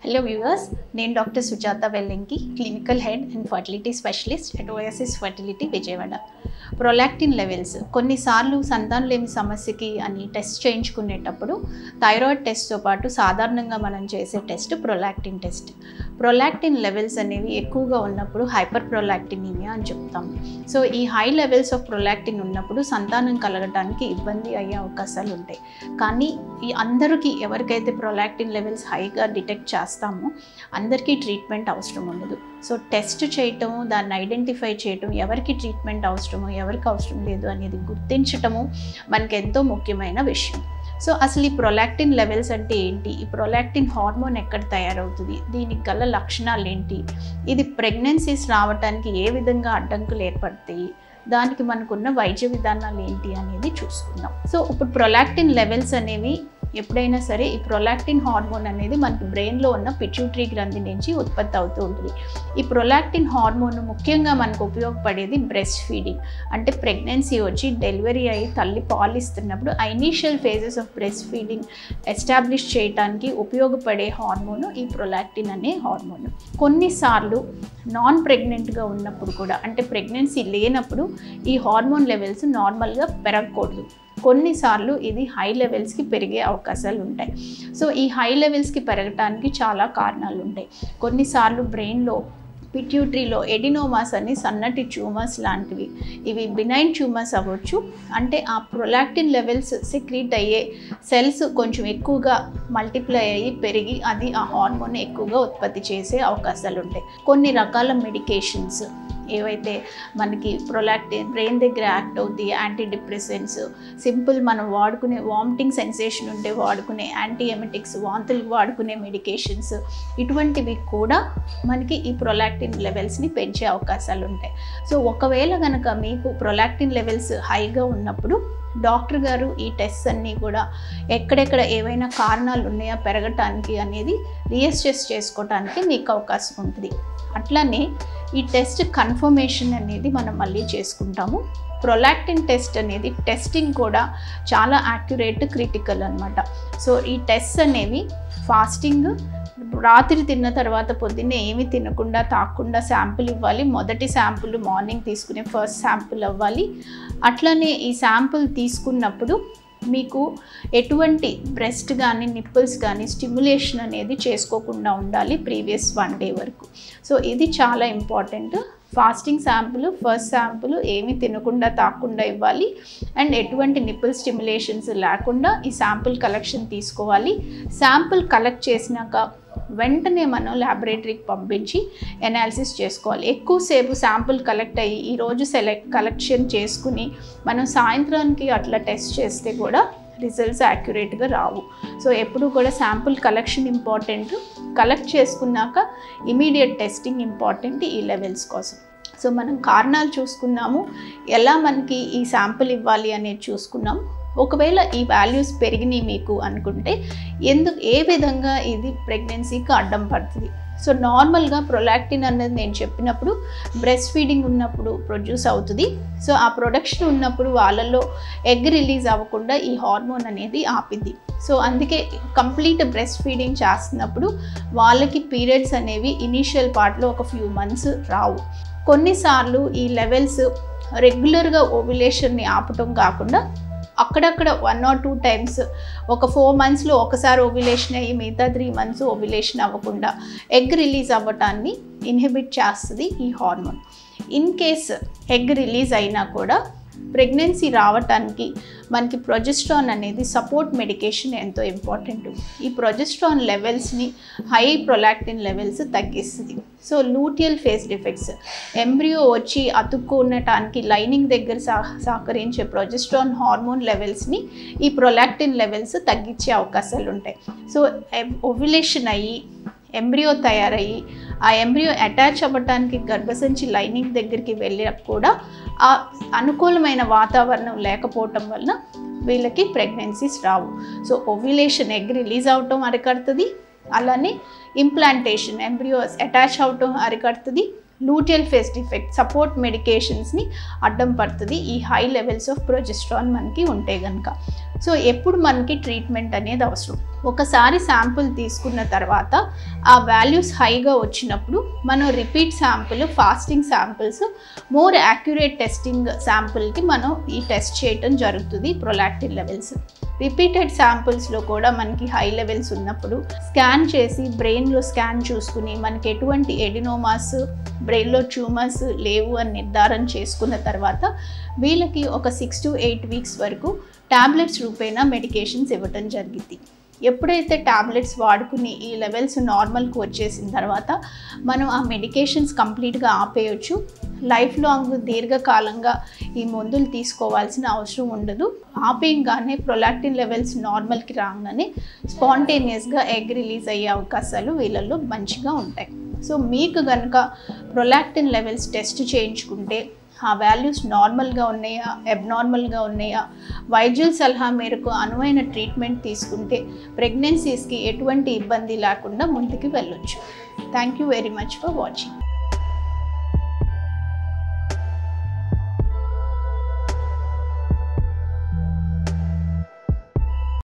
hello viewers నేను doctor Sujatha Vellinki clinical head and fertility specialist at OSS fertility Vijayawada prolactin levels కొన్నిసార్లు సంతానలేమి సమస్యకి అని టెస్ట్ చేయించుకునేటప్పుడు థైరాయిడ్ టెస్ట్తో పాటు సాధారణంగా మనం చేసే test prolactin test prolactin levels అనేవి ఎక్కువగా ఉన్నప్పుడు హైపర్ ప్రొలాక్టినీమియా అని చెప్తాము సో ఈ హై లెవెల్స్ ఆఫ్ ప్రొలాక్టిన్ ఉన్నప్పుడు సంతానం కలగడానికి ఇబ్బంది అయ్యే అవకాశాలు ఉంటాయి కానీ ఈ అందరికీ ఎవరికైతే ప్రొలాక్టిన్ లెవెల్స్ హైగా డిటెక్ట్ చేస్తామో అందరికీ ట్రీట్మెంట్ అవసరం ఉండదు సో టెస్ట్ చేయటము దాన్ని ఐడెంటిఫై చేయటం ఎవరికి ట్రీట్మెంట్ అవసరమో ఎవరికి అవసరం లేదు అనేది గుర్తించటము మనకి ఎంతో ముఖ్యమైన విషయం సో అసలు ఈ ప్రొలాక్టిన్ లెవెల్స్ అంటే ఏంటి ఈ ప్రొలాక్టిన్ హార్మోన్ ఎక్కడ తయారవుతుంది దీనికి గల లక్షణాలు ఏంటి ఇది ప్రెగ్నెన్సీస్ రావడానికి ఏ విధంగా అడ్డంకులు ఏర్పడతాయి దానికి మనకున్న వైద్య విధానాలు ఏంటి అనేది చూసుకుందాం సో ఇప్పుడు ప్రొలాక్టిన్ లెవెల్స్ అనేవి ఎప్పుడైనా సరే ఈ ప్రొలాక్టిన్ హార్మోన్ అనేది మనకి బ్రెయిన్లో ఉన్న పిట్యూటరీ గ్రంథి నుంచి ఉత్పత్తి అవుతూ ఉంటుంది ఈ ప్రొలాక్టిన్ హార్మోన్ ముఖ్యంగా మనకు ఉపయోగపడేది బ్రెస్ట్ ఫీడింగ్ అంటే ప్రెగ్నెన్సీ వచ్చి డెలివరీ అయ్యి తల్లి పాలిస్తున్నప్పుడు ఆ initial phases of breastfeeding establish చేయడానికి ఉపయోగపడే హార్మోన్ ఈ ప్రొలాక్టిన్ అనే హార్మోన్ కొన్నిసార్లు నాన్ ప్రెగ్నెంట్గా ఉన్నప్పుడు కూడా అంటే ప్రెగ్నెన్సీ లేనప్పుడు ఈ హార్మోన్ లెవెల్స్ నార్మల్గా పెరగకూడదు కొన్నిసార్లు ఇది హై లెవెల్స్కి పెరిగే అవకాశాలు ఉంటాయి సో ఈ హై లెవెల్స్కి పెరగటానికి చాలా కారణాలు ఉంటాయి కొన్నిసార్లు బ్రెయిన్లో పిట్యూటరీలో ఎడినోమాస్ అని సన్నటి ట్యూమర్స్ లాంటివి ఇవి బినైన్ ట్యూమర్స్ అవ్వచ్చు అంటే ఆ ప్రొలాక్టిన్ లెవెల్స్ సెక్రీట్ అయ్యే సెల్స్ కొంచెం ఎక్కువగా మల్టిప్లై అయ్యి పెరిగి అది ఆ హార్మోన్ ఎక్కువగా ఉత్పత్తి చేసే అవకాశాలు ఉంటాయి కొన్ని రకాల మెడికేషన్స్ ఏవైతే మనకి ప్రొలాక్టిన్ బ్రెయిన్ దగ్గర యాక్ట్ అవుతాయి యాంటీ డిప్రెసెంట్స్ సింపుల్ మనం వాడుకునే వామిటింగ్ సెన్సేషన్ ఉంటే వాడుకునే యాంటీ ఎమెటిక్స్ వాంతులకు వాడుకునే మెడికేషన్స్ ఇటువంటివి కూడా మనకి ఈ ప్రొలాక్టిన్ లెవెల్స్ని పెంచే అవకాశాలు ఉంటాయి సో ఒకవేళ కనుక మీకు ప్రొలాక్టిన్ లెవెల్స్ హైగా ఉన్నప్పుడు డాక్టర్ గారు ఈ టెస్ట్ అన్నీ కూడా ఎక్కడెక్కడ ఏవైనా కారణాలు ఉన్నాయా పెరగటానికి అనేది రీఎస్టెస్ చేసుకోవటానికి మీకు అవకాశం ఉంటుంది అట్లానే ఈ టెస్ట్ కన్ఫర్మేషన్ అనేది మనం మళ్ళీ చేసుకుంటాము ప్రొలాక్టిన్ టెస్ట్ అనేది టెస్టింగ్ కూడా చాలా యాక్యురేట్ క్రిటికల్ అనమాట సో ఈ టెస్ట్ అనేవి ఫాస్టింగ్ రాత్రి తిన్న తర్వాత పొద్దున్నే ఏమి తినకుండా తాకుండా శాంపుల్ ఇవ్వాలి మొదటి శాంపుల్ మార్నింగ్ తీసుకునే ఫస్ట్ శాంపుల్ అవ్వాలి అట్లనే ఈ శాంపుల్ తీసుకున్నప్పుడు మీకు ఎటువంటి బ్రెస్ట్ కానీ నిప్పుల్స్ కానీ స్టిమ్యులేషన్ అనేది చేసుకోకుండా ఉండాలి ప్రీవియస్ వన్ డే వరకు సో ఇది చాలా important fasting sample first sample ఏమీ తినకుండా తాకుండా ఇవ్వాలి అండ్ ఎటువంటి నిప్పుల్ స్టిమ్యులేషన్స్ లేకుండా ఈ శాంపుల్ కలెక్షన్ తీసుకోవాలి శాంపుల్ కలెక్ట్ చేసినాక వెంటనే మనం ల్యాబొరేటరీకి పంపించి ఎనాలిసిస్ చేసుకోవాలి ఎక్కువసేపు శాంపుల్ కలెక్ట్ అయ్యి ఈరోజు సెలెక్ట్ కలెక్షన్ చేసుకుని మనం సాయంత్రానికి అట్లా టెస్ట్ చేస్తే కూడా రిజల్ట్స్ యాక్యురేట్గా రావు సో ఎప్పుడు కూడా శాంపుల్ కలెక్షన్ ఇంపార్టెంట్ కలెక్ట్ చేసుకున్నాక ఇమీడియట్ టెస్టింగ్ ఇంపార్టెంట్ ఈ లెవెల్స్ కోసం సో మనం కారణాలు చూసుకున్నాము ఎలా మనకి ఈ శాంపుల్ ఇవ్వాలి అనేది చూసుకున్నాం ఒకవేళ ఈ వాల్యూస్ పెరిగినాయి మీకు అనుకుంటే ఎందుకు ఏ విధంగా ఇది ప్రెగ్నెన్సీకి అడ్డం పడుతుంది సో నార్మల్గా ప్రొలాక్టిన్ అనేది నేను చెప్పినప్పుడు బ్రెస్ట్ ఫీడింగ్ ఉన్నప్పుడు ప్రొడ్యూస్ అవుతుంది సో ఆ ప్రొడక్షన్ ఉన్నప్పుడు వాళ్ళల్లో ఎగ్ రిలీజ్ అవ్వకుండా ఈ హార్మోన్ అనేది ఆపింది సో అందుకే కంప్లీట్ బ్రెస్ట్ ఫీడింగ్ చేస్తున్నప్పుడు వాళ్ళకి పీరియడ్స్ అనేవి ఇనీషియల్ పార్ట్లో ఒక ఫ్యూ మంత్స్ రావు కొన్నిసార్లు ఈ లెవెల్స్ రెగ్యులర్గా ఓవ్యులేషన్ని ఆపటం కాకుండా అక్కడక్కడ వన్ ఆర్ టూ టైమ్స్ ఒక ఫోర్ మంత్స్లో ఒకసారి ఓవ్యులేషన్ అయ్యి మిగతా త్రీ మంత్స్ ఓవ్యులేషన్ అవ్వకుండా ఎగ్ రిలీజ్ అవ్వటాన్ని ఇన్హిబిట్ చేస్తుంది ఈ hormone in case egg release అయినా కూడా ప్రెగ్నెన్సీ రావటానికి మనకి ప్రొజెస్ట్రాన్ అనేది సపోర్ట్ మెడికేషన్ ఎంతో ఇంపార్టెంట్ ఈ ప్రొజెస్ట్రాన్ లెవెల్స్ని హై ప్రొలాక్టిన్ లెవెల్స్ తగ్గిస్తుంది so luteal phase defects embryo వచ్చి అతుక్కునటానికి లైనింగ్ దగ్గర సహ సహకరించే ప్రొజెస్ట్రాన్ హార్మోన్ లెవెల్స్ని ఈ ప్రొలాక్టిన్ లెవెల్స్ తగ్గించే అవకాశాలు ఉంటాయి సో ఓవ్యులేషన్ అయ్యి ఎంబ్రియో తయారయ్యి ఆ ఎంబ్రియో అటాచ్ అవ్వటానికి గర్భసంచి లైనింగ్ దగ్గరికి వెళ్ళినా కూడా ఆ అనుకూలమైన వాతావరణం లేకపోవటం వలన వీళ్ళకి ప్రెగ్నెన్సీస్ రావు సో ఓవ్యులేషన్ ఎగ్ రిలీజ్ అవటం అరికడుతుంది అలానే ఇంప్లాంటేషన్ ఎంబ్రియోస్ అటాచ్ అవటం అరికడుతుంది లూటియల్ ఫేస్ డిఫెక్ట్ సపోర్ట్ మెడికేషన్స్ని అడ్డం పడుతుంది ఈ హై లెవెల్స్ ఆఫ్ ప్రొజెస్ట్రాన్ మనకి ఉంటే కనుక సో ఎప్పుడు మనకి ట్రీట్మెంట్ అనేది అవసరం ఒకసారి శాంపుల్ తీసుకున్న తర్వాత ఆ వాల్యూస్ హైగా వచ్చినప్పుడు మనం repeat sample fasting samples more accurate testing శాంపుల్కి మనం ఈ టెస్ట్ చేయటం జరుగుతుంది ప్రొలాక్టిన్ లెవెల్స్ రిపీటెడ్ శాంపుల్స్లో కూడా మనకి హై లెవెల్స్ ఉన్నప్పుడు స్కాన్ చేసి బ్రెయిన్లో స్కాన్ చూసుకుని మనకి ఎటువంటి ఎడినోమాస్ బ్రెయిన్లో ట్యూమర్స్ లేవు అని నిర్ధారణ చేసుకున్న తర్వాత వీళ్ళకి ఒక సిక్స్ టు ఎయిట్ వీక్స్ వరకు టాబ్లెట్స్ రూపేణా మెడికేషన్స్ ఇవ్వటం జరిగింది ఎప్పుడైతే టాబ్లెట్స్ వాడుకుని ఈ లెవెల్స్ నార్మల్కి వచ్చేసిన తర్వాత మనం ఆ మెడికేషన్స్ కంప్లీట్గా ఆపేయచ్చు లైఫ్ లాంగ్ దీర్ఘకాలంగా ఈ మందులు తీసుకోవాల్సిన అవసరం ఉండదు ఆపేయంగానే ప్రొలాక్టిన్ లెవెల్స్ నార్మల్కి రాగానే స్పాంటేనియస్గా ఎగ్ రిలీజ్ అయ్యే అవకాశాలు వీళ్ళల్లో మంచిగా ఉంటాయి సో మీకు కనుక ప్రొలాక్టిన్ లెవెల్స్ టెస్ట్ చేయించుకుంటే ఆ వాల్యూస్ నార్మల్గా ఉన్నాయా అబ్నార్మల్గా ఉన్నాయా వైద్యుల సలహా మేరకు అనువైన ట్రీట్మెంట్ తీసుకుంటే ప్రెగ్నెన్సీస్కి ఎటువంటి ఇబ్బంది లేకుండా ముందుకు వెళ్ళొచ్చు thank you very much for watching